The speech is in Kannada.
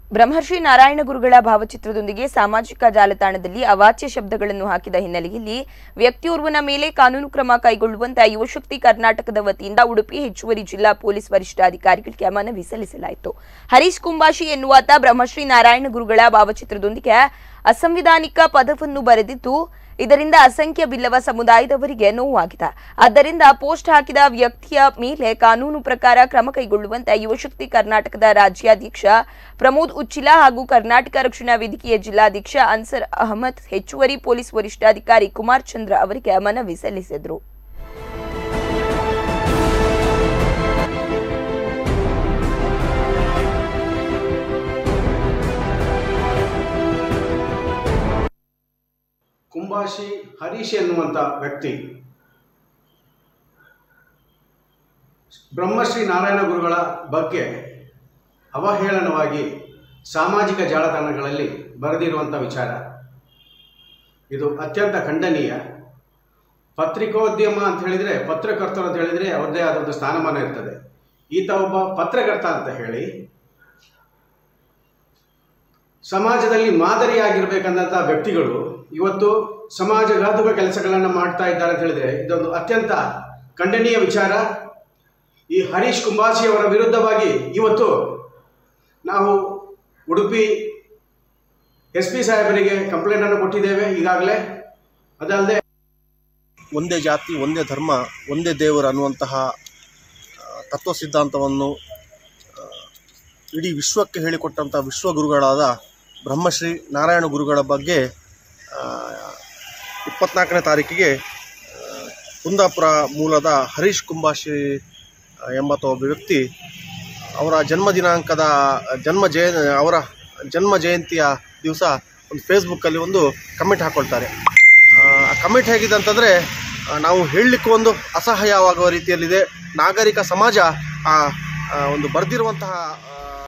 ಬ್ರಹ್ಮರ್ಷಿ ನಾರಾಯಣ ಗುರುಗಳ ಭಾವಚಿತ್ರದೊಂದಿಗೆ ಸಾಮಾಜಿಕ ಜಾಲತಾಣದಲ್ಲಿ ಅವಾಚ್ಯ ಶಬ್ದಗಳನ್ನು ಹಾಕಿದ ಹಿನ್ನೆಲೆಯಲ್ಲಿ ವ್ಯಕ್ತಿಯೋರ್ವನ ಮೇಲೆ ಕಾನೂನು ಕ್ರಮ ಕೈಗೊಳ್ಳುವಂತೆ ಯುವಶಕ್ತಿ ಕರ್ನಾಟಕದ ವತಿಯಿಂದ ಉಡುಪಿ ಹೆಚ್ಚುವರಿ ಜಿಲ್ಲಾ ಪೊಲೀಸ್ ವರಿಷ್ಠಾಧಿಕಾರಿಗಳಿಗೆ ಮನವಿ ಸಲ್ಲಿಸಲಾಯಿತು ಹರೀಶ್ ಕುಂಬಾಶಿ ಎನ್ನುವಾತ ಬ್ರಹ್ಮಶ್ರೀ ನಾರಾಯಣ ಗುರುಗಳ ಭಾವಚಿತ್ರದೊಂದಿಗೆ ಅಸಂವಿಧಾನಿಕ ಪದವನ್ನು ಬರೆದಿದ್ದು ಇದರಿಂದ ಅಸಂಖ್ಯ ಬಿಲ್ಲವ ಸಮುದಾಯದವರಿಗೆ ನೋವಾಗಿದೆ ಆದ್ದರಿಂದ ಪೋಸ್ಟ್ ಹಾಕಿದ ವ್ಯಕ್ತಿಯ ಮೇಲೆ ಕಾನೂನು ಪ್ರಕಾರ ಕ್ರಮ ಕೈಗೊಳ್ಳುವಂತೆ ಯುವಶಕ್ತಿ ಕರ್ನಾಟಕದ ರಾಜ್ಯಾಧ್ಯಕ್ಷ ಪ್ರಮೋದ್ ಉಚ್ಚಿಲ ಹಾಗೂ ಕರ್ನಾಟಕ ರಕ್ಷಣಾ ವೇದಿಕೆಯ ಜಿಲ್ಲಾಧ್ಯಕ್ಷ ಅನ್ಸರ್ ಅಹಮದ್ ಹೆಚ್ಚುವರಿ ಪೊಲೀಸ್ ವರಿಷ್ಠಾಧಿಕಾರಿ ಕುಮಾರ್ ಚಂದ್ರ ಅವರಿಗೆ ಮನವಿ ಸಲ್ಲಿಸಿದರು ಕುಂಬಾಶಿ ಹರೀಶ್ ಎನ್ನುವಂಥ ವ್ಯಕ್ತಿ ಬ್ರಹ್ಮಶ್ರೀ ನಾರಾಯಣ ಗುರುಗಳ ಬಗ್ಗೆ ಅವಹೇಳನವಾಗಿ ಸಾಮಾಜಿಕ ಜಾಲತಾಣಗಳಲ್ಲಿ ಬರೆದಿರುವಂಥ ವಿಚಾರ ಇದು ಅತ್ಯಂತ ಖಂಡನೀಯ ಪತ್ರಿಕೋದ್ಯಮ ಅಂತ ಹೇಳಿದರೆ ಪತ್ರಕರ್ತರು ಅಂತ ಹೇಳಿದರೆ ಅವರದೇ ಆದೊಂದು ಸ್ಥಾನಮಾನ ಇರ್ತದೆ ಈತ ಒಬ್ಬ ಪತ್ರಕರ್ತ ಅಂತ ಹೇಳಿ ಸಮಾಜದಲ್ಲಿ ಮಾದರಿಯಾಗಿರ್ಬೇಕಂದಂಥ ವ್ಯಕ್ತಿಗಳು ಇವತ್ತು ಸಮಾಜಘಾತುಕ ಕೆಲಸಗಳನ್ನು ಮಾಡ್ತಾ ಇದ್ದಾರೆ ಅಂತ ಹೇಳಿದ್ರೆ ಇದೊಂದು ಅತ್ಯಂತ ಖಂಡನೀಯ ವಿಚಾರ ಈ ಹರೀಶ್ ಕುಂಬಾಸಿ ಅವರ ವಿರುದ್ಧವಾಗಿ ಇವತ್ತು ನಾವು ಉಡುಪಿ ಎಸ್ ಪಿ ಸಾಹೇಬರಿಗೆ ಕಂಪ್ಲೇಂಟನ್ನು ಕೊಟ್ಟಿದ್ದೇವೆ ಈಗಾಗಲೇ ಅದಲ್ಲದೆ ಒಂದೇ ಜಾತಿ ಒಂದೇ ಧರ್ಮ ಒಂದೇ ದೇವರು ಅನ್ನುವಂತಹ ಆ, ತತ್ವ ಸಿದ್ಧಾಂತವನ್ನು ಆ, ಇಡೀ ವಿಶ್ವಕ್ಕೆ ಹೇಳಿಕೊಟ್ಟಂಥ ವಿಶ್ವಗುರುಗಳಾದ ಬ್ರಹ್ಮಶ್ರೀ ನಾರಾಯಣ ಗುರುಗಳ ಬಗ್ಗೆ ಆ, ಇಪ್ಪತ್ನಾಲ್ಕನೇ ತಾರೀಕಿಗೆ ಆ, ಕುಂದಾಪುರ ಮೂಲದ ಹರೀಶ್ ಕುಂಬಾಶಿ ಆ, ಎಂಬಾತ ಒಬ್ಬ ವ್ಯಕ್ತಿ ಅವರ ಜನ್ಮ ದಿನಾಂಕದ ಜನ್ಮ ಜಯ ಅವರ ಜನ್ಮ ಜಯಂತಿಯ ದಿವಸ ಒಂದು ಫೇಸ್ಬುಕ್ಕಲ್ಲಿ ಒಂದು ಕಮೆಂಟ್ ಹಾಕ್ಕೊಳ್ತಾರೆ ಆ ಕಮೆಂಟ್ ಹೇಗಿದೆ ಅಂತಂದರೆ ನಾವು ಹೇಳಲಿಕ್ಕೂ ಒಂದು ಅಸಹ್ಯವಾಗುವ ರೀತಿಯಲ್ಲಿದೆ ನಾಗರಿಕ ಸಮಾಜ ಆ ಆ ಒಂದು ಬರೆದಿರುವಂತಹ